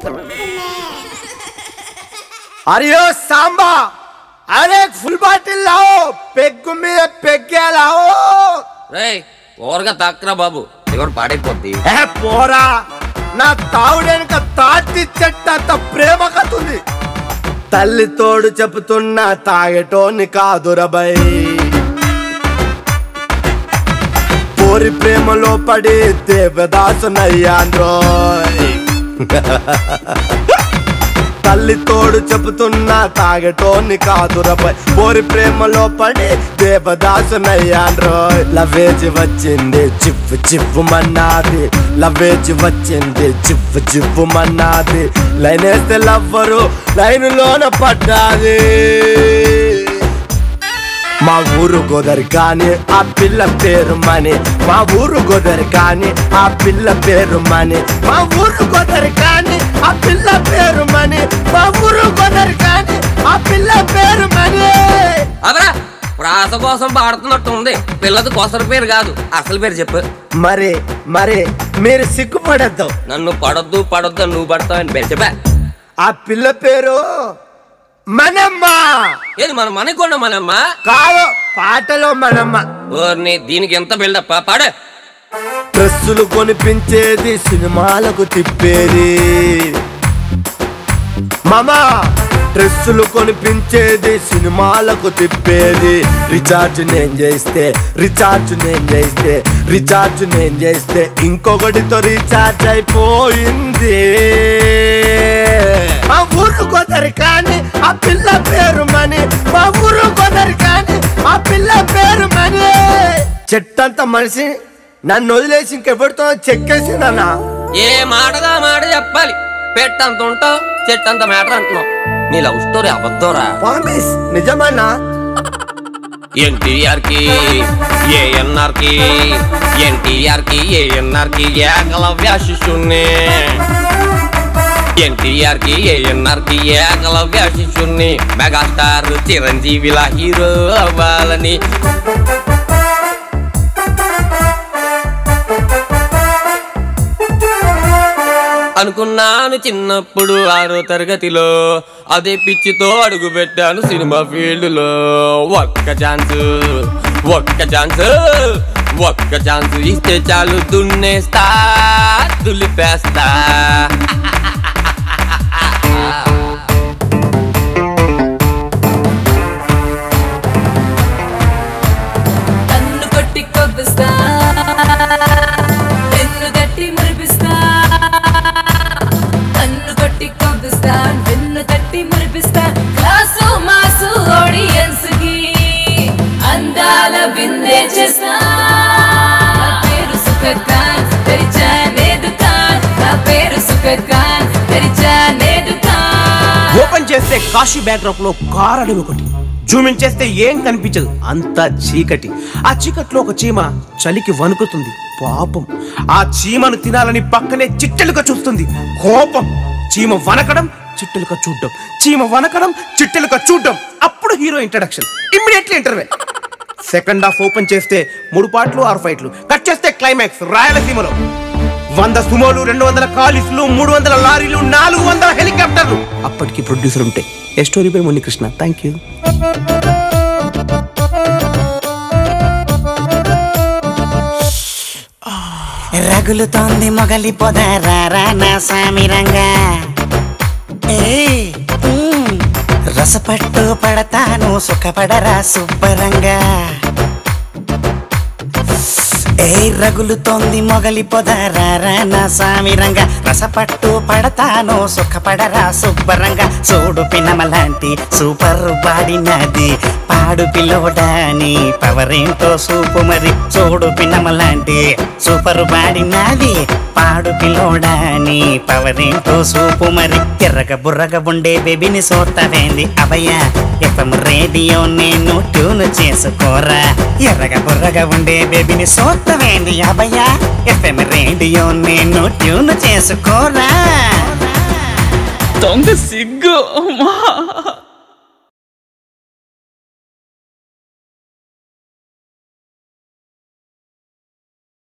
अरे ओ सांबा अरे एक फुल बाटिल लाओ పెగ్గు మీద పెగ్గే లాओ రేయ్ ఓవర్గా తాక్కురా బాబు ఎవరు పాడైపోద్ది ఏ పోరా నా తావుడెనక తాటి చెట్టంత ప్రేమ కతుంది తల్లి తోడు చెబుతున్నా తాగేటోని కాదురబై పోరి ప్రేమలో పడి దేవదాసునయ్యాండ్రోయ్ తల్లి తోడు చెబుతున్నా తాగటోని కాదురపై పోరి ప్రేమలో పడి దేవదాసునయ్యాండ్రోయ్ లవేజ్ వచ్చింది చిప్పు చిప్పు మన్నాది లవేజ్ వచ్చింది చిప్పు చిప్పు మన్నాది లైన్ వేస్తే లవ్వరు లైనులోన పడ్డాది మా ఊరు గోదరి కానీ ఆ పిల్ల పేరు మని మా ఊరు గోదరి కానీ ఆ పిల్ల పేరు మని మా ఊరు గోదరి కానీ ఆ పిల్ల పేరు మని మా ఊరు గోదరి కానీ ఆ పిల్ల పేరు మని అవరా ప్రాస కోసం పాడుతున్నట్టు ఉంది పిల్లది కొసర పేరు కాదు అసలు పేరు చెప్పు మరి మరి మీరు సిగ్గుపడద్దు నన్ను పడొద్దు పడొద్దు నువ్వు పడతావని పేరు చెప్పా ఆ పిల్ల పేరు మనమ్మ ఏది మన మనకొండ మనమ్మా కాదు పాటలో మనమ్మ ఓర్ని దీనికి ఎంత బిల్డప్ పాడు డ్రెస్సులు కొనిపించేది సినిమాలకు తిప్పేది మామా డ్రెస్సులు కొనిపించేది సినిమాలకు తిప్పేది రీఛార్జ్ నేను చేస్తే రీఛార్జ్ నేను చేస్తే రీఛార్జ్ నేను చేస్తే ఇంకొకటితో రీఛార్జ్ అయిపోయింది మా ఊరు కొదరి కానీ ఆ పిల్ల పేరు మని మా ఊరు కొదరి కానీ ఆ పిల్ల పేరు మని చెట్టంత మనిషి నన్ను వదిలేసి ఇంకెవరితో చెక్కేసిందన్నా ఏ మాటగా మాట చెప్పాలి పెట్టంత ఉంటావు చెట్టంత మ్యాటర్ అంటున్నావు నీ లవ్ స్టోరీ అబద్ధంరా ప్రామిస్ నిజమన్నా ఎన్టీఆర్ కి ఏఎన్ఆర్ కి ఎన్టీఆర్ కి ఏఎన్ఆర్ కి ఏకలవ్య శిష్యుణ్ణి ఎన్టీఆర్ కి ఏఎన్ఆర్ కి ఏకలవ్య శిష్యుణ్ణి మెగాస్టార్ చిరంజీవిలా హీరో అవ్వాలని అనుకున్నాను చిన్నప్పుడు ఆరో తరగతిలో అదే పిచ్చితో అడుగు పెట్టాను సినిమా ఫీల్డ్ లో ఒక్క ఛాన్స్ ఒక్క ఛాన్స్ ఒక్క ఛాన్స్ ఇస్తే చాలు దున్నేస్తా దులిపేస్తా కన్ను కొట్టి కొబ్బిస్తా వెన్ను తట్టి మురిపిస్తా కన్ను కొట్టి కొబ్బిస్తా వెన్ను తట్టి మురిపిస్తా క్లాసు మాసు ఆడియన్స్ కి అందాల బిందే చేస్తా నా పేరు సుఖద్ ఖాన్ తెరిచానే దుకాన్ నా పేరు సుఖద్ ఖాన్ తెరిచానే దుకాన్ ఓపెన్ చేస్తే కాశీ బ్యాక్డ్రాప్ లో కార్ అడుగు ఒకటి జూమిన్ చేస్తే ఏం కనిపించదు అంతా చీకటి ఆ చీకట్లో ఒక చీమ చలికి వణుకుతుంది పాపం ఆ చీమను తినాలని పక్కనే చిట్టెలుగా చూస్తుంది కోపం చీమ వనకడం చిట్టెలుగా చూడడం చీమ వనకడం చిట్టెలుగా చూడడం అప్పుడు hero introduction immediately interval second half open చేస్తే మూడు పాటలు ఆరు ఫైట్లు కట్ చేస్తే క్లైమాక్స్ రాయలసీమలో వంద సుమోలు రెండు వందల కాలిస్లు మూడు వందల లారీలు నాలుగు వందల హెలికాప్టర్లు అప్పటికి ప్రొడ్యూసర్ ఉంటే A story by Munikrishna thank you రగులుతోంది మొగలి పొద రారా నా సామిరంగా ఏయ్, ఉమ్, రసపట్టు పడతాను సుఖపడరా సుబ్బరంగా ఏ రగులుతోంది మొగలి పొద రారా నా సామిరంగా రసపట్టు పడతాను సుఖపడరా సుబ్బరంగా చూడు పిన్నమలాంటి సూపర్ బాడీ నాది పాడు పిల్లోడాని పవరేంటో సూపు మరి చూడు పిన్నమలాంటి సూపర్ బాడీ నాది పాడు పిల్లోడాని పవరేంటో సూపు మరి ఎర్రగ బుర్రగ ఉండే బేబీని సోతవేంది అభయ ఎఫ్ఎం రేడియో నేను ట్యూన్ చేసుకోరా ఎర్రగ బుర్రగ ఉండే బేబీని సోతవేంది అభయ ఎఫ్ఎం రేడియో నేను ట్యూన్ చేసుకోరా దొంగ సిగ్గు అమ్మా